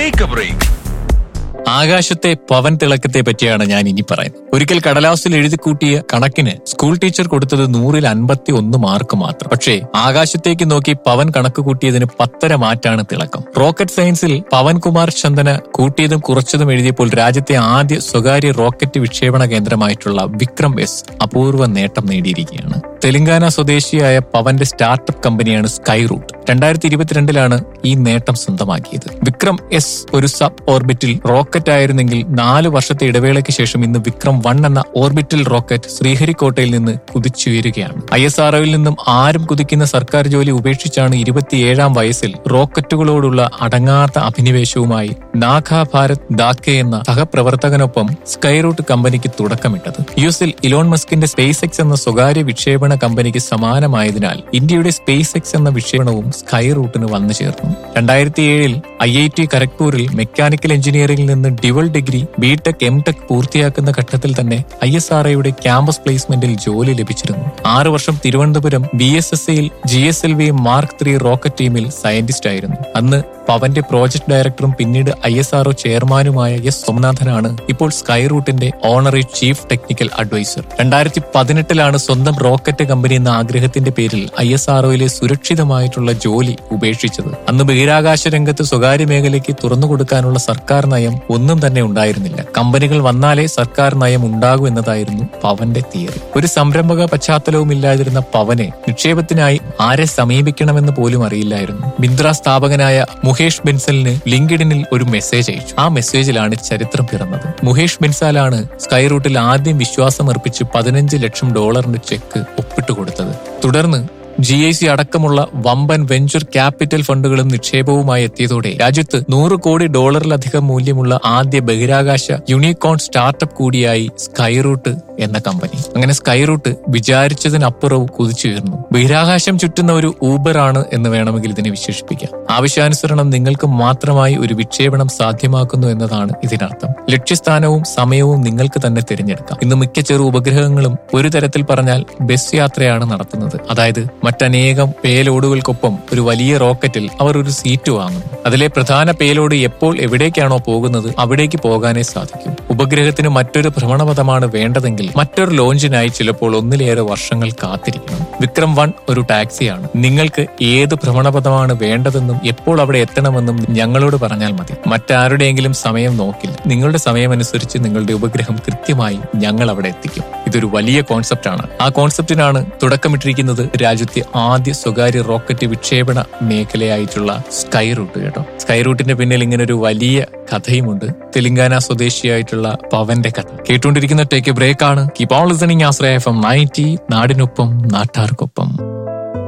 take A break ആകാശത്തെ പവൻ തിളക്കത്തെ പറ്റിയാണ് ഞാൻ ഇനി പറയുന്നത് ഒരിക്കൽ കടലാസിൽ എഴുതി കൂട്ടിയ കണക്കിന് സ്കൂൾ ടീച്ചർ കൊടുത്തത് നൂറിൽ അൻപത്തി ഒന്ന് മാർക്ക് മാത്രം പക്ഷേ ആകാശത്തേക്ക് നോക്കി പവൻ കണക്ക് കൂട്ടിയതിന് പത്തര മാറ്റാണ് തിളക്കം റോക്കറ്റ് സയൻസിൽ പവൻകുമാർ ചന്ദന കൂട്ടിയതും കുറച്ചതും എഴുതിയപ്പോൾ രാജ്യത്തെ ആദ്യ സ്വകാര്യ റോക്കറ്റ് വിക്ഷേപണ കേന്ദ്രമായിട്ടുള്ള വിക്രം എസ് അപൂർവ നേട്ടം നേടിയിരിക്കുകയാണ് തെലങ്കാന സ്വദേശിയായ പവന്റെ സ്റ്റാർട്ടപ്പ് കമ്പനിയാണ് സ്കൈ റൂട്ട് രണ്ടായിരത്തി ഇരുപത്തിരണ്ടിലാണ് ഈ നേട്ടം സ്വന്തമാക്കിയത് വിക്രം എസ് ഒരു സബ് ഓർബിറ്റിൽ റോക്കറ്റ് ആയിരുന്നെങ്കിൽ നാല് വർഷത്തെ ഇടവേളയ്ക്ക് ശേഷം ഇന്ന് വിക്രം വൺ എന്ന ഓർബിറ്റൽ റോക്കറ്റ് ശ്രീഹരിക്കോട്ടയിൽ നിന്ന് കുതിച്ചുയരുകയാണ് ഐ എസ് ആർഒയിൽ നിന്നും ആരും കുതിക്കുന്ന സർക്കാർ ജോലി ഉപേക്ഷിച്ചാണ് ഇരുപത്തിയേഴാം വയസ്സിൽ റോക്കറ്റുകളോടുള്ള അടങ്ങാത്ത അഭിനിവേശവുമായി നാഖ ഭാരത് ദാക്കെ എന്ന സഹപ്രവർത്തകനൊപ്പം സ്കൈ റൂട്ട് കമ്പനിക്ക് തുടക്കമിട്ടത് യു എസിൽ ഇലോൺ മസ്കിന്റെ സ്പേസ് എക്സ് എന്ന സ്വകാര്യ വിക്ഷേപണ കമ്പനിക്ക് സമാനമായതിനാൽ ഇന്ത്യയുടെ സ്പേസ് എക്സ് എന്ന വിക്ഷേപണവും സ്കൈ റൂട്ടിന് വന്നു ചേർന്നു രണ്ടായിരത്തി ഏഴിൽ ഐ ഐ ടി ഖരഗ്പൂരിൽ മെക്കാനിക്കൽ എഞ്ചിനീയറിംഗിൽ നിന്ന് dual degree B tech M tech പൂർത്തിയാക്കുന്ന ഘട്ടത്തിൽ തന്നെ ഐ എസ് ആർ ഐയുടെ ക്യാമ്പസ് പ്ലേസ്മെന്റിൽ ജോലി ലഭിച്ചിരുന്നു ആറു വർഷം തിരുവനന്തപുരം ബി എസ് എസ് സിയിൽ G S L V mark three rocket ടീമിൽ സയന്റിസ്റ്റ് ആയിരുന്നു അന്ന് പവന്റെ പ്രോജക്ട് ഡയറക്ടറും പിന്നീട് ഐ എസ് ആർഒ ചെയർമാനുമായ എസ് സോമനാഥനാണ് ഇപ്പോൾ സ്കൈ റൂട്ടിന്റെ ഓണറി ചീഫ് ടെക്നിക്കൽ അഡ്വൈസർ രണ്ടായിരത്തി പതിനെട്ടിലാണ് സ്വന്തം റോക്കറ്റ് കമ്പനി എന്ന ആഗ്രഹത്തിന്റെ പേരിൽ ഐ എസ് ആർഒയിലെ സുരക്ഷിതമായിട്ടുള്ള ജോലി ഉപേക്ഷിച്ചത് അന്ന് ബഹിരാകാശ രംഗത്ത് സ്വകാര്യ മേഖലയ്ക്ക് തുറന്നുകൊടുക്കാനുള്ള സർക്കാർ നയം ഒന്നും തന്നെ ഉണ്ടായിരുന്നില്ല കമ്പനികൾ വന്നാലേ സർക്കാർ നയം ഉണ്ടാകൂ എന്നതായിരുന്നു പവന്റെ തിയറി ഒരു സംരംഭക പശ്ചാത്തലവും ഇല്ലാതിരുന്ന പവനെ നിക്ഷേപത്തിനായി ആരെ സമീപിക്കണമെന്ന് പോലും അറിയില്ലായിരുന്നു ബിന്ദ്ര സ്ഥാപകനായ മുഹേഷ് ബെൻസലിന് ലിങ്കിഡിനിൽ ഒരു മെസ്സേജ് അയച്ചു ആ മെസ്സേജിലാണ് ചരിത്രം പിറന്നത് മുഹേഷ് ബെൻസാലാണ് സ്കൈ റൂട്ടിൽ ആദ്യം വിശ്വാസം അർപ്പിച്ച് പതിനഞ്ച് ലക്ഷം ഡോളറിന്റെ ചെക്ക് ഒപ്പിട്ട് കൊടുത്തത് തുടർന്ന് ജി ഐ സി അടക്കമുള്ള വമ്പൻ വെഞ്ചർ ക്യാപിറ്റൽ ഫണ്ടുകളും നിക്ഷേപവുമായി എത്തിയതോടെ രാജ്യത്ത് നൂറ് കോടി ഡോളറിലധികം മൂല്യമുള്ള ആദ്യ ബഹിരാകാശ യൂണിക്കോൺ സ്റ്റാർട്ടപ്പ് കൂടിയായി സ്കൈറൂട്ട് എന്ന കമ്പനി അങ്ങനെ സ്കൈറൂട്ട് വിചാരിച്ചതിനപ്പുറവും കുതിച്ചുയർന്നു ബഹിരാകാശം ചുറ്റുന്ന ഒരു ഊബർ ആണ് എന്ന് വേണമെങ്കിൽ ഇതിനെ വിശേഷിപ്പിക്കാം ആവശ്യാനുസരണം നിങ്ങൾക്ക് മാത്രമായി ഒരു വിക്ഷേപണം സാധ്യമാക്കുന്നു എന്നതാണ് ഇതിനർത്ഥം ലക്ഷ്യസ്ഥാനവും സമയവും നിങ്ങൾക്ക് തന്നെ തിരഞ്ഞെടുക്കാം ഇന്ന് മിക്ക ചെറു ഉപഗ്രഹങ്ങളും ഒരു തരത്തിൽ പറഞ്ഞാൽ ബസ് യാത്രയാണ് നടത്തുന്നത് അതായത് മറ്റനേകം പേലോഡുകൾക്കൊപ്പം ഒരു വലിയ റോക്കറ്റിൽ അവർ ഒരു സീറ്റ് വാങ്ങുന്നു അതിലെ പ്രധാന പേലോഡ് എപ്പോൾ എവിടേക്കാണോ പോകുന്നത് അവിടേക്ക് പോകാനേ സാധിക്കൂ ഉപഗ്രഹത്തിന് മറ്റൊരു ഭ്രമണപഥമാണ് വേണ്ടതെങ്കിൽ മറ്റൊരു ലോഞ്ചിനായി ചിലപ്പോൾ ഒന്നിലേറെ വർഷങ്ങൾ കാത്തിരിക്കണം വിക്രം വൺ ഒരു ടാക്സിയാണ് നിങ്ങൾക്ക് ഏത് ഭ്രമണപഥമാണ് വേണ്ടതെന്നും എപ്പോൾ അവിടെ എത്തണമെന്നും ഞങ്ങളോട് പറഞ്ഞാൽ മതി മറ്റാരുടെയെങ്കിലും സമയം നോക്കില്ല നിങ്ങളുടെ സമയമനുസരിച്ച് നിങ്ങളുടെ ഉപഗ്രഹം കൃത്യമായി ഞങ്ങൾ അവിടെ എത്തിക്കും ഇതൊരു വലിയ കോൺസെപ്റ്റാണ് ആ കോൺസെപ്റ്റിനാണ് തുടക്കമിട്ടിരിക്കുന്നത് രാജ്യത്തെ ആദ്യ സ്വകാര്യ റോക്കറ്റ് വിക്ഷേപണ മേഖലയായിട്ടുള്ള സ്കൈ റൂട്ട് കേട്ടോ സ്കൈ റൂട്ടിന്റെ പിന്നിൽ ഇങ്ങനെ ഒരു വലിയ കഥയുമുണ്ട് തെലങ്കാന സ്വദേശിയായിട്ടുള്ള പവന്റെ കഥ കേട്ടുകൊണ്ടിരിക്കുന്ന ടേക്ക് ബ്രേക്ക് ആണ് keep on listening Ashraya F M ninety നാടിനൊപ്പം നാട്ടാർക്കൊപ്പം